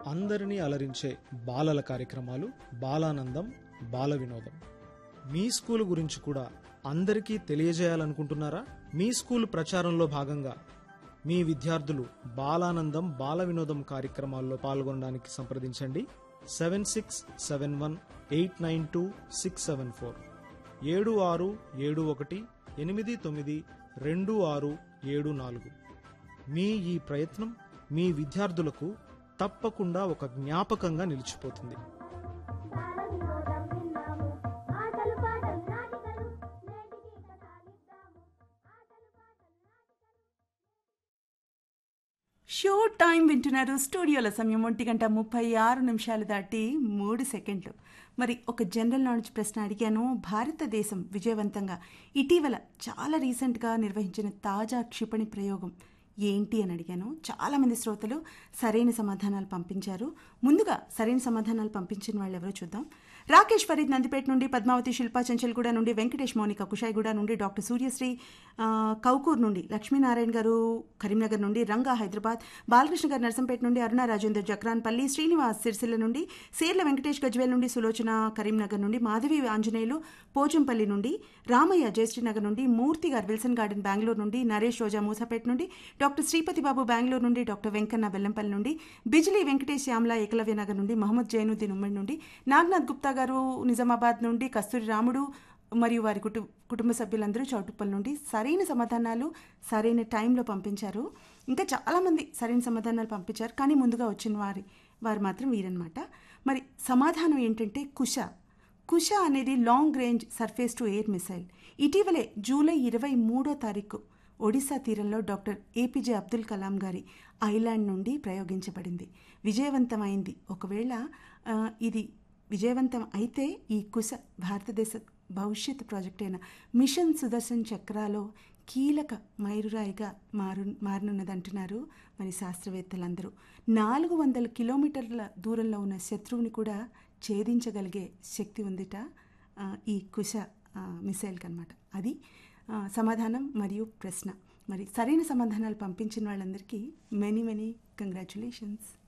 అందరినీ అలరించే బాలల కార్యక్రమాలు బాలానందం బాల వినోదం మీ స్కూల్ గురించి కూడా అందరికీ తెలియజేయాలనుకుంటున్నారా మీ స్కూల్ ప్రచారంలో భాగంగా మీ విద్యార్థులు బాలానందం బాల వినోదం కార్యక్రమాల్లో పాల్గొనడానికి సంప్రదించండి seven six seven one eight nine two six seven four ఏడు ఆరు ఏడు ఒకటి ఎనిమిది తొమ్మిది రెండు ఆరు ఏడు నాలుగు మీ ఈ ప్రయత్నం మీ విద్యార్థులకు తప్పకుండా ఒక జ్ఞాపకంగా నిలిచిపోతుంది బాలవినోదం విన్నాము ఆటలు పాటలు నాటికలు నేటికి కథాలిద్దాము ఆటలు పాటలు నాటికలు షో టైం వింటున్నారు స్టూడియోల సమయం ఒంటి గంట ముప్పై ఆరు నిమిషాలు దాటి మూడు సెకండ్లు మరి ఒక జనరల్ నాలెడ్జ్ ప్రశ్న అడిగాను భారతదేశం విజయవంతంగా ఇటీవల చాలా రీసెంట్గా నిర్వహించిన తాజా క్షిపణి ప్రయోగం ఏంటి అని అడిగాను చాలామంది శ్రోతలు సరైన సమాధానాలు పంపించారు ముందుగా సరైన సమాధానాలు పంపించిన వాళ్ళు ఎవరో చూద్దాం రాకేష్ ఫరీద్ నందిపేట నుండి పద్మావతి శిల్పా చంచల్గూడ నుండి వెంకటేష్ మౌనిక కుషాయిగూడ నుండి డాక్టర్ సూర్యశ్రీ ఆ, కౌకూర్ నుండి లక్ష్మీనారాయణ గారు కరీంనగర్ నుండి రంగా హైదరాబాద్ బాలకృష్ణ గారు నర్సంపేట నుండి అరుణ రాజేందర్ జక్రాన్పల్లి శ్రీనివాస్ సిరిసిల్ల నుండి సేర్ల వెంకటేష్ గజ్వేల్ నుండి సులోచన కరీంనగర్ నుండి మాధవి ఆంజనేయులు పోచంపల్లి నుండి రామయ్య జయశ్రీనగర్ నుండి మూర్తి గారు విల్సన్ గార్డెన్ బెంగళూరు నుండి నరేష్ రోజా మూసాపేట నుండి డాక్టర్ శ్రీపతి బాబు బెంగళూరు నుండి డాక్టర్ వెంకన్న బెల్లంపల్లి నుండి బిజిలీ వెంకటేష్ శ్యామల ఏకలవ్య నగర్ నుండి మహమ్మద్ జైనుద్దీన్ ఉమ్మడి నుండి నాగ్నాథ్ గుప్తా గారు నిజామాబాద్ నుండి కస్తూరి రాముడు మరియు వారి కుటు కుటుంబ సభ్యులందరూ చౌటుప్పల్ నుండి సరైన సమాధానాలు సరైన టైంలో పంపించారు ఇంకా చాలామంది సరైన సమాధానాలు పంపించారు కానీ ముందుగా వచ్చిన వారి వారు మాత్రం వీరన్నమాట మరి సమాధానం ఏంటంటే కుష కుష అనేది long range surface to air missile ఇటీవలే జూలై ఇరవై మూడో తారీఖు ఒడిశా తీరంలో డాక్టర్ ఏపీజే అబ్దుల్ కలాం గారి ఐలాండ్ నుండి ప్రయోగించబడింది విజయవంతమైంది ఒకవేళ ఆ, ఇది విజయవంతం అయితే ఈ కుశ భారతదేశ భవిష్యత్ ప్రాజెక్ట్ అయిన మిషన్ సుదర్శన్ చక్రాలో కీలక మైలురాయిగా మారు మారనున్నదంటున్నారు మరి శాస్త్రవేత్తలందరూ నాలుగు వందల కిలోమీటర్ల దూరంలో ఉన్న శత్రువుని కూడా ఛేదించగలిగే శక్తి ఉందిట ఆ, ఈ కుశ ఆ, మిసైల్కి అనమాట అది ఆ, సమాధానం మరియు ప్రశ్న మరి సరైన సమాధానాలు పంపించిన వాళ్ళందరికీ మెనీ మెనీ కంగ్రాచులేషన్స్